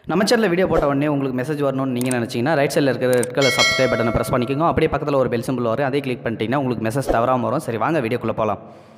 நம்ம சேனலில் வீடியோ போட்ட உடனே உங்களுக்கு மெசேஜ் வரணும்னு நீங்கள் நினச்சிங்கன்னா ரைட் சைடில் இருக்கிற ரெட் கலர் சப்ஸ்கிரைப் பட்டனை ப்ரெஸ் பண்ணிக்கோங்க அப்படியே பக்கத்தில் ஒரு பெல் சிம்பிள் வரும் அதே கிளிக் பண்ணிட்டீங்கன்னா உங்களுக்கு மெசேஜ் தவறாமல் வரும் சரி வாங்க வீடியோக்குள்ளே போகலாம்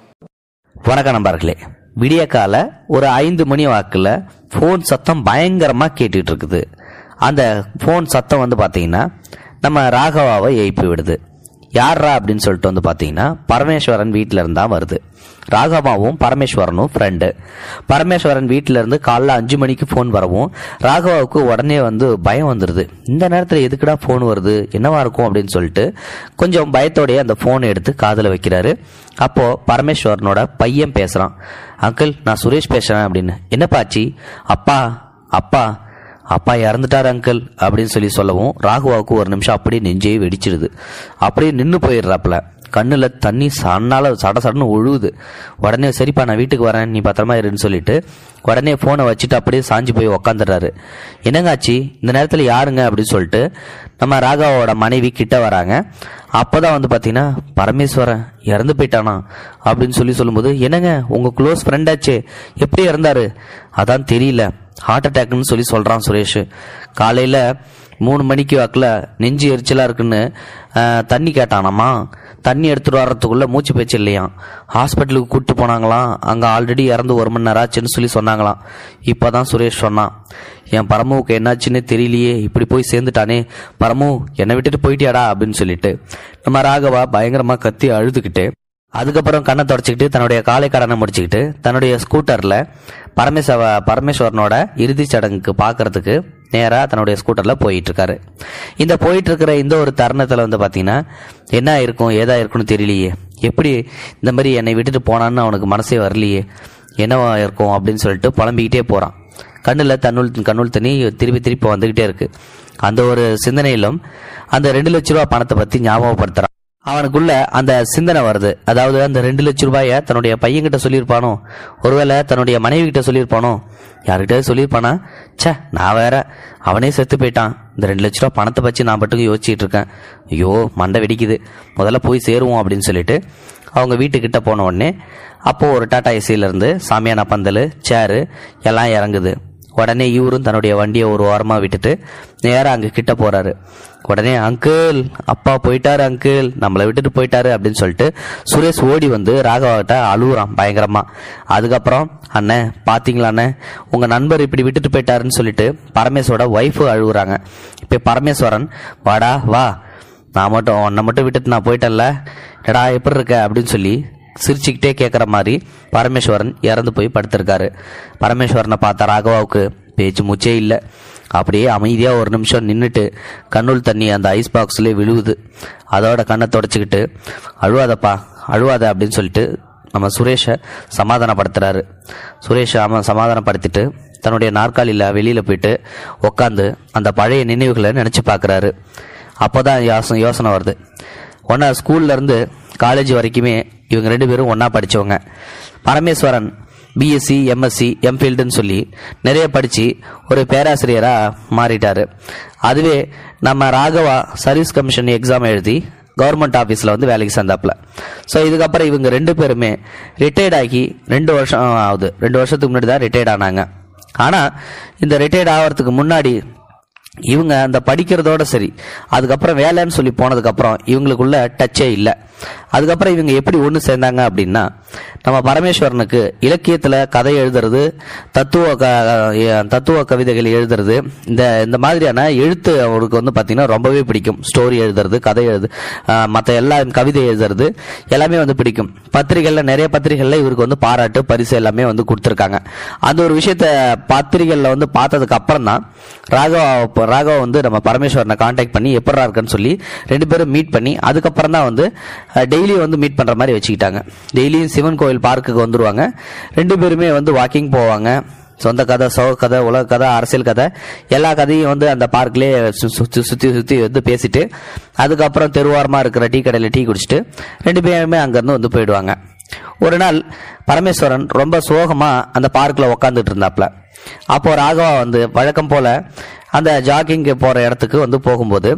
வணக்கம் நண்பர்களே விடிய கால ஒரு ஐந்து மணி வாக்கில் ஃபோன் சத்தம் பயங்கரமாக கேட்டுட்டு இருக்குது அந்த ஃபோன் சத்தம் வந்து பார்த்தீங்கன்னா நம்ம ராகவாவை எழுப்பி விடுது யார்ரா அப்படின்னு சொல்லிட்டு வந்து பார்த்தீங்கன்னா பரமேஸ்வரன் வீட்டில இருந்தா வருது ராகவாவும் பரமேஸ்வரனும் ஃப்ரெண்டு பரமேஸ்வரன் வீட்டில இருந்து காலைல அஞ்சு மணிக்கு ஃபோன் வரவும் ராகவாவுக்கு உடனே வந்து பயம் வந்துடுது இந்த நேரத்தில் எதுக்குடா ஃபோன் வருது என்னவா இருக்கும் அப்படின்னு சொல்லிட்டு கொஞ்சம் பயத்தோடயே அந்த ஃபோனை எடுத்து காதில் வைக்கிறாரு அப்போ பரமேஸ்வரனோட பையன் பேசுறான் அங்கிள் நான் சுரேஷ் பேசுறேன் அப்படின்னு என்னப்பாச்சி அப்பா அப்பா அப்பா இறந்துட்டார் அங்கிள் அப்படின்னு சொல்லி சொல்லவும் ராகுவாவுக்கு ஒரு நிமிஷம் அப்படியே நெஞ்சே வெடிச்சிடுது அப்படியே நின்று போயிடுறாப்புல கண்ணில் தண்ணி சன்னால சட சடன்னு ஒழுகுது உடனே சரிப்பா நான் வீட்டுக்கு வரேன் நீ பத்திரமா இருன்னு சொல்லிட்டு உடனே ஃபோனை வச்சுட்டு அப்படியே சாஞ்சு போய் உக்காந்துடுறாரு என்னங்காச்சி இந்த நேரத்தில் யாருங்க அப்படின்னு சொல்லிட்டு நம்ம ராகாவோட மனைவி கிட்ட வராங்க அப்போதான் வந்து பார்த்தீங்கன்னா பரமேஸ்வரன் இறந்து போயிட்டானா அப்படின்னு சொல்லி சொல்லும்போது என்னங்க உங்க க்ளோஸ் ஃப்ரெண்டாச்சே எப்படி இறந்தாரு அதான் தெரியல ஹார்ட் அட்டாக்னு சொல்லி சொல்றான் சுரேஷ் காலையில மூணு மணிக்கு வாக்கில் நெஞ்சு எரிச்சலா இருக்குன்னு ஆஹ், தண்ணி கேட்டானாமா தண்ணி எடுத்துட்டு வர்றதுக்குள்ள மூச்சு பேச்சு இல்லையாம் ஹாஸ்பிட்டலுக்கு கூட்டு போனாங்களாம் அங்க ஆல்ரெடி இறந்து ஒரு மணி நேரம் ஆச்சுன்னு சொல்லி சொன்னாங்களாம் இப்பதான் சுரேஷ் சொன்னான் என் பரமுவுக்கு என்னாச்சுன்னு தெரியலையே இப்படி போய் சேர்ந்துட்டானே பரமு என்னை விட்டுட்டு போயிட்டியாடா அப்படின்னு சொல்லிட்டு நம்ம ராகவா பயங்கரமா கத்தி அழுதுகிட்டு அதுக்கப்புறம் கண்ணை தொடச்சிக்கிட்டு தன்னுடைய காலை கடனை முடிச்சுக்கிட்டு தன்னுடைய ஸ்கூட்டர்ல பரமேஸ்வர பரமேஸ்வரனோட இறுதிச் சடங்குக்கு பார்க்கறதுக்கு நேரா தன்னுடைய ஸ்கூட்டர்ல போயிட்டு இருக்காரு இந்த போயிட்டு இருக்கிற இந்த ஒரு தருணத்துல வந்து பாத்தீங்கன்னா என்ன இருக்கும் ஏதா இருக்கும்னு தெரியலையே எப்படி இந்த மாதிரி என்னை விட்டுட்டு போனான்னு அவனுக்கு மனசே வரலையே என்னவா இருக்கும் அப்படின்னு சொல்லிட்டு புலம்பிக்கிட்டே போறான் கண்ணில் தன்னுள் கண்ணுள் தண்ணி திருப்பி திருப்பி வந்துகிட்டே இருக்கு அந்த ஒரு சிந்தனையிலும் அந்த ரெண்டு லட்ச ரூபா பணத்தை பத்தி ஞாபகப்படுத்துறான் அவனுக்குள்ள அந்த சிந்தனை வருது அதாவது அந்த ரெண்டு லட்ச ரூபாய தன்னுடைய பையன்கிட்ட சொல்லியிருப்பானோ ஒருவேளை தன்னுடைய மனைவி கிட்ட சொல்லியிருப்பானோ யார்கிட்ட சொல்லியிருப்பானா ச்சே நான் வேற அவனே செத்து போயிட்டான் இந்த ரெண்டு லட்ச ரூபா பணத்தை பற்றி நான் மட்டும் யோசிச்சுட்டு இருக்கேன் ஐயோ மண்டை வெடிக்குது முதல்ல போய் சேருவோம் அப்படின்னு சொல்லிட்டு அவங்க வீட்டுக்கிட்ட போன உடனே அப்போ ஒரு டாடா ஏசியில இருந்து சாமியான பந்தல் சேரு எல்லாம் இறங்குது உடனே இவரும் தன்னுடைய வண்டியை ஒரு ஓரமா விட்டுட்டு நேரா அங்க கிட்ட போறாரு உடனே அங்கிள் அப்பா போயிட்டாரு அங்கிள் நம்மளை விட்டுட்டு போயிட்டாரு அப்படின்னு சொல்லிட்டு சுரேஷ் ஓடி வந்து ராகவாட்ட அழுகுறான் பயங்கரமா அதுக்கப்புறம் அண்ணே பாத்தீங்களா அண்ணே உங்க நண்பர் இப்படி விட்டுட்டு போயிட்டாருன்னு சொல்லிட்டு பரமேஸ்வரோட ஒய்ஃபு அழுகுறாங்க இப்ப பரமேஸ்வரன் வாடா வா நான் மட்டும் உன்னை மட்டும் விட்டுட்டு நான் போயிட்டேன்ல எடா எப்படி இருக்க அப்படின்னு சொல்லி சிரிச்சுக்கிட்டே கேட்குற மாதிரி பரமேஸ்வரன் இறந்து போய் படுத்திருக்காரு பரமேஸ்வரனை பார்த்த ராகவாவுக்கு பேச்சு மூச்சே இல்லை அப்படியே அமைதியாக ஒரு நிமிஷம் நின்றுட்டு கண்ணுள் தண்ணி அந்த ஐஸ் பாக்ஸ்லேயே விழுவுது அதோட கண்ணை தொடச்சிக்கிட்டு அழுவாதப்பா அழுவாத அப்படின்னு சொல்லிட்டு நம்ம சுரேஷை சமாதானப்படுத்துறாரு சுரேஷை அவன் சமாதானப்படுத்திட்டு தன்னுடைய நாற்காலியில் வெளியில் போயிட்டு உக்காந்து அந்த பழைய நினைவுகளை நினச்சி பார்க்குறாரு அப்போதான் யோசனை யோசனை வருது ஒன்றா ஸ்கூல்ல இருந்து காலேஜ் வரைக்குமே இவங்க ரெண்டு பேரும் ஒன்றா படித்தவங்க பரமேஸ்வரன் பிஎஸ்சி எம்எஸ்சி எம்ஃபீல்டுன்னு சொல்லி நிறைய படித்து ஒரு பேராசிரியராக மாறிட்டாரு அதுவே நம்ம ராகவா சர்வீஸ் கமிஷன் எக்ஸாம் எழுதி கவர்மெண்ட் ஆஃபீஸில் வந்து வேலைக்கு சேர்ந்தாப்புல ஸோ இதுக்கப்புறம் இவங்க ரெண்டு பேருமே ரிட்டையர்ட் ஆகி ரெண்டு வருஷம் ஆகுது ரெண்டு வருஷத்துக்கு முன்னாடி தான் ரிட்டையர்ட் ஆனாங்க ஆனால் இந்த ரிட்டையர்ட் ஆகிறதுக்கு முன்னாடி இவங்க அந்த படிக்கிறதோட சரி அதுக்கப்புறம் வேலைன்னு சொல்லி போனதுக்கப்புறம் இவங்களுக்குள்ள டச்சே இல்லை அதுக்கப்புறம் இவங்க எப்படி ஒன்று சேர்ந்தாங்க அப்படின்னா நம்ம பரமேஸ்வரனுக்கு இலக்கியத்தில் கதை எழுதுறது தத்துவ க தத்துவ கவிதைகள் எழுதுறது இந்த இந்த மாதிரியான எழுத்து அவருக்கு வந்து பார்த்தீங்கன்னா ரொம்பவே பிடிக்கும் ஸ்டோரி எழுதுறது கதை எழுது மற்ற எல்லா கவிதை எழுதுறது எல்லாமே வந்து பிடிக்கும் பத்திரிகைகளில் நிறைய பத்திரிகைகளில் இவருக்கு வந்து பாராட்டு பரிசு எல்லாமே வந்து கொடுத்துருக்காங்க அந்த ஒரு விஷயத்த பத்திரிகைகளில் வந்து பார்த்ததுக்கு அப்புறம் தான் ராகவா ராகவா வந்து நம்ம பரமேஸ்வரனை காண்டாக்ட் பண்ணி எப்படா இருக்குன்னு சொல்லி ரெண்டு பேரும் மீட் பண்ணி அதுக்கப்புறம் தான் வந்து டெய்லியும் வந்து மீட் பண்ற மாதிரி வச்சுக்கிட்டாங்க டெய்லியும் சிவன் கோவில் பார்க்குக்கு வந்துருவாங்க ரெண்டு பேருமே வந்து வாக்கிங் போவாங்க சொந்த கதை சோக கதை உலக கதை அரசியல் கதை எல்லா கதையும் வந்து அந்த பார்க்லேயே சுற்றி சுற்றி சுற்றி வந்து பேசிட்டு அதுக்கப்புறம் தெருவாரமாக இருக்கிற டீ கடையில் டீ குடிச்சிட்டு ரெண்டு பேருமே அங்கேருந்து வந்து போயிடுவாங்க ஒரு நாள் பரமேஸ்வரன் ரொம்ப சோகமா அந்த பார்க்ல உக்காந்துட்டு இருந்தாப்ல அப்போ ராகவா வந்து வழக்கம் போல அந்த ஜாகிங் போற இடத்துக்கு வந்து போகும்போது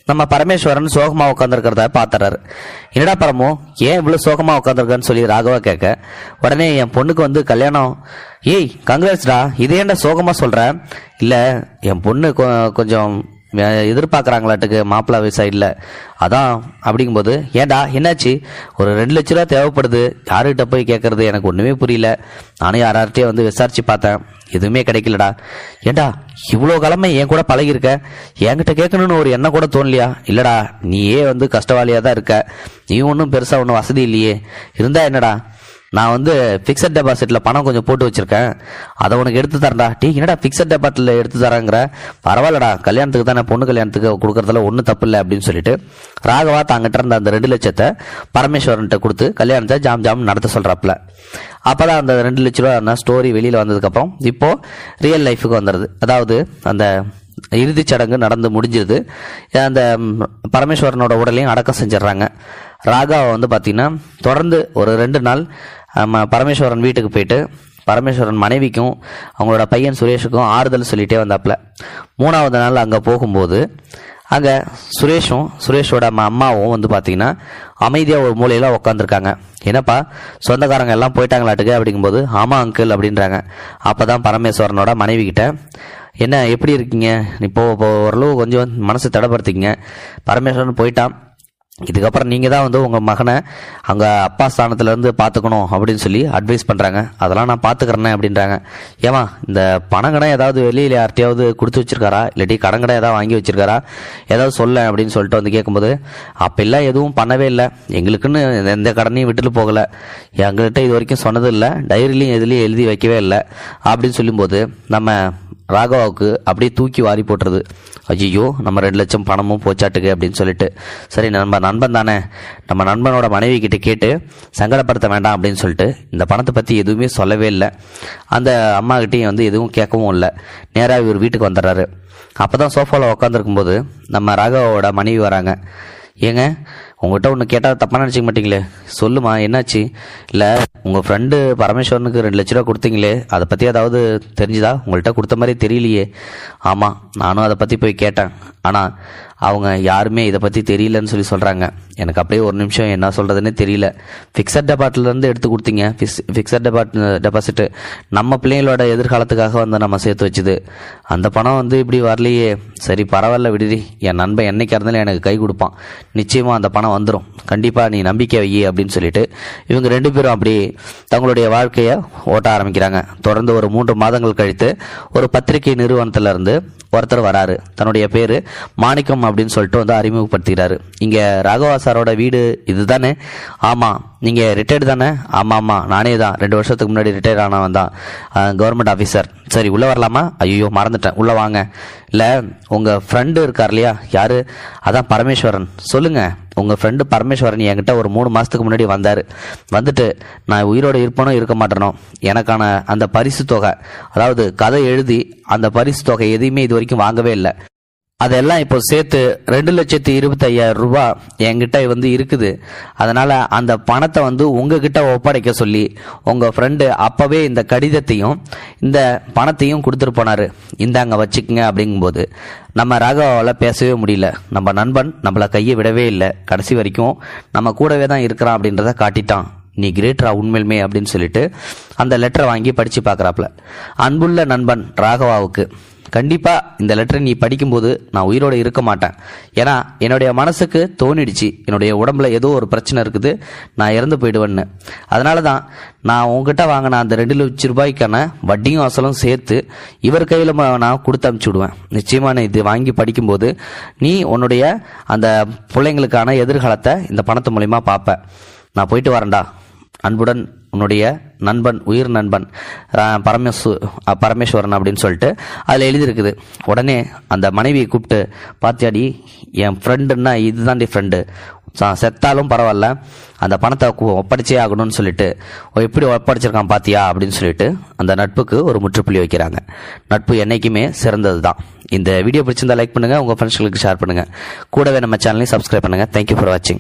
நம்ம பரமேஸ்வரன் சோகமா உட்காந்துருக்கிறத பாத்துறாரு என்னடா பரமோ ஏன் இவ்வளவு சோகமா உட்காந்துருக்கன்னு சொல்லி ராகவா கேட்க உடனே என் பொண்ணுக்கு வந்து கல்யாணம் ஏய் கங்க்ராட்ஸ்டா இது ஏன்டா சோகமா சொல்ற இல்ல என் பொண்ணு கொ- கொஞ்சம் எதிர்பார்க்குறாங்களாட்டுக்கு மாப்பிள்ளை சைடில் அதான் அப்படிங்கும்போது ஏன்டா என்னாச்சு ஒரு ரெண்டு லட்ச ரூபா தேவைப்படுது யாருக்கிட்ட போய் கேட்கறது எனக்கு ஒன்றுமே புரியல நானும் யார்கிட்டயே வந்து விசாரிச்சு பார்த்தேன் எதுவுமே கிடைக்கலடா ஏன்டா இவ்வளோ காலமே என் கூட பழகிருக்க என்கிட்ட கேட்கணும்னு ஒரு எண்ணம் கூட தோணலையா இல்லடா நீயே வந்து கஷ்டவாளியாக தான் இருக்க நீ ஒன்றும் பெருசாக ஒன்றும் வசதி இல்லையே இருந்தா என்னடா நான் வந்து ஃபிக்ஸட் டெபாசிட்ல பணம் கொஞ்சம் போட்டு வச்சிருக்கேன் அதை உனக்கு எடுத்து தரேன்டா டீ என்னடா ஃபிக்ஸட் டெபாசிட்ல எடுத்து தரேங்கிற பரவாயில்லடா கல்யாணத்துக்கு தானே பொண்ணு கல்யாணத்துக்கு கொடுக்கறதுல ஒன்றும் தப்பு இல்லை அப்படின்னு சொல்லிட்டு ராகவா தாங்கிட்ட இருந்த அந்த ரெண்டு லட்சத்தை பரமேஸ்வரன்ட்ட கொடுத்து கல்யாணத்தை ஜாம் ஜாம் நடத்த சொல்றாப்புல அப்பதான் அந்த ரெண்டு லட்ச ரூபா ஸ்டோரி வெளியில வந்ததுக்கப்புறம் இப்போ ரியல் லைஃபுக்கு வந்துடுது அதாவது அந்த இறுதிச் சடங்கு நடந்து முடிஞ்சிருது அந்த ம், பரமேஸ்வரனோட உடலையும் அடக்கம் செஞ்சிடுறாங்க ராகாவை வந்து பார்த்தீங்கன்னா தொடர்ந்து ஒரு ரெண்டு நாள் நம்ம பரமேஸ்வரன் வீட்டுக்கு போயிட்டு பரமேஸ்வரன் மனைவிக்கும் அவங்களோட பையன் சுரேஷுக்கும் ஆறுதல் சொல்லிட்டே வந்தாப்புல மூணாவது நாள் அங்கே போகும்போது அங்கே சுரேஷும் சுரேஷோட அம்மா- அம்மாவும் வந்து பார்த்தீங்கன்னா அமைதியாக ஒரு மூலையில் உட்காந்துருக்காங்க என்னப்பா சொந்தக்காரங்க எல்லாம் போயிட்டாங்களாட்டுக்கு அப்படிங்கும்போது ஆமாம் அங்கிள் அப்படின்றாங்க அப்போ தான் பரமேஸ்வரனோட மனைவி கிட்ட என்ன எப்படி இருக்கீங்க இப்போ இப்போ ஓரளவு கொஞ்சம் மனசு தடப்படுத்திக்கங்க பரமேஸ்வரன் போயிட்டான் இதுக்கப்புறம் நீங்கள் தான் வந்து உங்கள் மகனை அங்கே அப்பா ஸ்தானத்துலேருந்து பார்த்துக்கணும் அப்படின்னு சொல்லி அட்வைஸ் பண்ணுறாங்க அதெல்லாம் நான் பார்த்துக்கிறேனே அப்படின்றாங்க ஏமா இந்த பணம் கடன் ஏதாவது வெளியில் யார்ட்டையாவது கொடுத்து வச்சிருக்காரா இல்லாட்டி கடன் கடன் ஏதாவது வாங்கி வச்சிருக்காரா ஏதாவது சொல்ல அப்படின்னு சொல்லிட்டு வந்து கேட்கும்போது அப்பெல்லாம் எதுவும் பண்ணவே இல்லை எங்களுக்குன்னு எந்த கடனையும் விட்டுட்டு போகலை எங்கள்கிட்ட இது வரைக்கும் சொன்னது இல்லை டைரிலையும் எதுலேயும் எழுதி வைக்கவே இல்லை அப்படின்னு சொல்லும்போது நம்ம ராகவாவுக்கு அப்படியே தூக்கி வாரி போட்டுறது ஐயோ நம்ம ரெண்டு லட்சம் பணமும் போச்சாட்டுக்கு அப்படின்னு சொல்லிட்டு சரி நம்ம நண்பன் தானே நம்ம நண்பனோட மனைவி கிட்ட கேட்டு சங்கடப்படுத்த வேண்டாம் அப்படின்னு சொல்லிட்டு இந்த பணத்தை பற்றி எதுவுமே சொல்லவே இல்லை அந்த அம்மா கிட்டேயும் வந்து எதுவும் கேட்கவும் இல்லை நேராக இவர் வீட்டுக்கு வந்துடுறாரு அப்போ தான் சோஃபாவில் உட்காந்துருக்கும்போது நம்ம ராகவாவோட மனைவி வராங்க ஏங்க உங்கள்கிட்ட ஒன்று கேட்டால் தப்பாக நினச்சிக்க மாட்டீங்களே சொல்லுமா என்னாச்சு இல்லை உங்கள் ஃப்ரெண்டு பரமேஸ்வரனுக்கு ரெண்டு லட்ச ரூபா கொடுத்தீங்களே அதை பற்றி ஏதாவது தெரிஞ்சுதா உங்கள்கிட்ட கொடுத்த மாதிரி தெரியலையே ஆமாம் நானும் அதை பற்றி போய் கேட்டேன் ஆனால் அவங்க யாருமே இதை பற்றி தெரியலன்னு சொல்லி சொல்கிறாங்க எனக்கு அப்படியே ஒரு நிமிஷம் என்ன சொல்கிறதுனே தெரியல ஃபிக்ஸட் டெபாட்லேருந்து எடுத்து கொடுத்தீங்க ஃபிக்ஸ் ஃபிக்ஸட் டெபாட் டெபாசிட்டு நம்ம பிள்ளைங்களோட எதிர்காலத்துக்காக வந்து நம்ம சேர்த்து வச்சுது அந்த பணம் வந்து இப்படி வரலையே சரி பரவாயில்ல விடுதி என் நண்பன் என்னைக்கா இருந்தாலும் எனக்கு கை கொடுப்பான் நிச்சயமாக அந்த பணம் வந்துடும் கண்டிப்பாக நீ நம்பிக்கை வை அப்படின்னு சொல்லிட்டு இவங்க ரெண்டு பேரும் அப்படியே தங்களுடைய வாழ்க்கையை ஓட்ட ஆரம்பிக்கிறாங்க தொடர்ந்து ஒரு மூன்று மாதங்கள் கழித்து ஒரு பத்திரிகை நிறுவனத்துல இருந்து ஒருத்தர் வராரு தன்னுடைய பேரு மாணிக்கம் அப்படின்னு சொல்லிட்டு வந்து அறிமுகப்படுத்துகிறாரு இங்க ராகவா சாரோட வீடு இதுதானே ஆமா நீங்க ரிட்டையர்டு தானே ஆமா ஆமா நானே தான் ரெண்டு வருஷத்துக்கு முன்னாடி ரிட்டையர் ஆனவன் தான் கவர்மெண்ட் ஆஃபீஸர் சரி உள்ள வரலாமா ஐயோ மறந்துட்டேன் உள்ள வாங்க இல்ல உங்க ஃப்ரெண்டு இருக்கார் இல்லையா யாரு அதான் பரமேஸ்வரன் சொல்லுங்க உங்க ஃப்ரெண்டு பரமேஸ்வரன் என்கிட்ட ஒரு மூணு மாசத்துக்கு முன்னாடி வந்தாரு வந்துட்டு நான் உயிரோட இருப்பனோ இருக்க மாட்டேனோ எனக்கான அந்த பரிசு தொகை அதாவது கதை எழுதி அந்த பரிசு தொகை எதையுமே இது வரைக்கும் வாங்கவே இல்லை அதெல்லாம் இப்போ சேர்த்து ரெண்டு லட்சத்தி இருபத்தி ஐயாயிரம் ரூபாய் என்கிட்ட வந்து இருக்குது அதனால அந்த பணத்தை வந்து உங்ககிட்ட ஒப்படைக்க சொல்லி உங்க ஃப்ரெண்டு அப்பவே இந்த கடிதத்தையும் இந்த பணத்தையும் கொடுத்துட்டு போனாரு இந்தாங்க வச்சுக்கங்க அப்படிங்கும்போது நம்ம ராகவாவில் பேசவே முடியல நம்ம நண்பன் நம்மளை கையை விடவே இல்லை கடைசி வரைக்கும் நம்ம கூடவே தான் இருக்கிறான் அப்படின்றத காட்டிட்டான் நீ கிரேட்ரா உண்மையிலுமே அப்படின்னு சொல்லிட்டு அந்த லெட்டரை வாங்கி படிச்சு பார்க்கறாப்ல அன்புள்ள நண்பன் ராகவாவுக்கு கண்டிப்பா இந்த லெட்டரை நீ படிக்கும்போது நான் உயிரோட இருக்க மாட்டேன் ஏன்னா என்னுடைய மனசுக்கு தோணிடுச்சு என்னுடைய உடம்புல ஏதோ ஒரு பிரச்சனை இருக்குது நான் இறந்து போயிடுவேன்னு அதனால தான் நான் உங்ககிட்ட வாங்கின அந்த ரெண்டு லட்சம் ரூபாய்க்கான வட்டியும் அசலும் சேர்த்து இவர் கையில் நான் கொடுத்து அனுப்பிச்சி விடுவேன் நிச்சயமா நீ இது வாங்கி படிக்கும்போது நீ உன்னுடைய அந்த பிள்ளைங்களுக்கான எதிர்காலத்தை இந்த பணத்து மூலியமா பார்ப்ப நான் போயிட்டு வரேன்டா அன்புடன் உன்னுடைய நண்பன் உயிர் நண்பன் ரா- பரமேசு அ, பரமேஸ்வரன் அப்படின்னு சொல்லிட்டு அதில் எழுதியிருக்குது உடனே அந்த மனைவியை கூப்பிட்டு பாத்தியாடி என் ஃப்ரெண்டுன்னா இதுதான்டி ஃப்ரெண்டு செத்தாலும் பரவாயில்ல அந்த பணத்தை கு- ஒப்படைச்சே ஆகணும்னு சொல்லிட்டு "ஓ, எப்படி ஒப்படைச்சிருக்கான் பாத்தியா அப்படின்னு சொல்லிட்டு அந்த நட்புக்கு ஒரு முற்றுப்புள்ளி வைக்கிறாங்க நட்பு என்னைக்குமே சிறந்தது தான் இந்த வீடியோ பிடிச்சிருந்தா லைக் பண்ணுங்க உங்க ஃப்ரெண்ட்ஸ்களுக்கு ஷேர் பண்ணுங்க கூடவே நம்ம சேனலையும் சப்ஸ்கிரைப் பண்ணுங்க தேங்க்யூ ஃபார் வாட்சிங்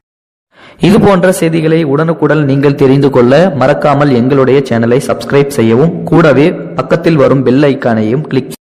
இது போன்ற செய்திகளை உடனுக்குடன் நீங்கள் தெரிந்து கொள்ள மறக்காமல் எங்களுடைய சேனலை சப்ஸ்கிரைப் செய்யவும் கூடவே பக்கத்தில் வரும் பெல் ஐக்கானையும் கிளிக்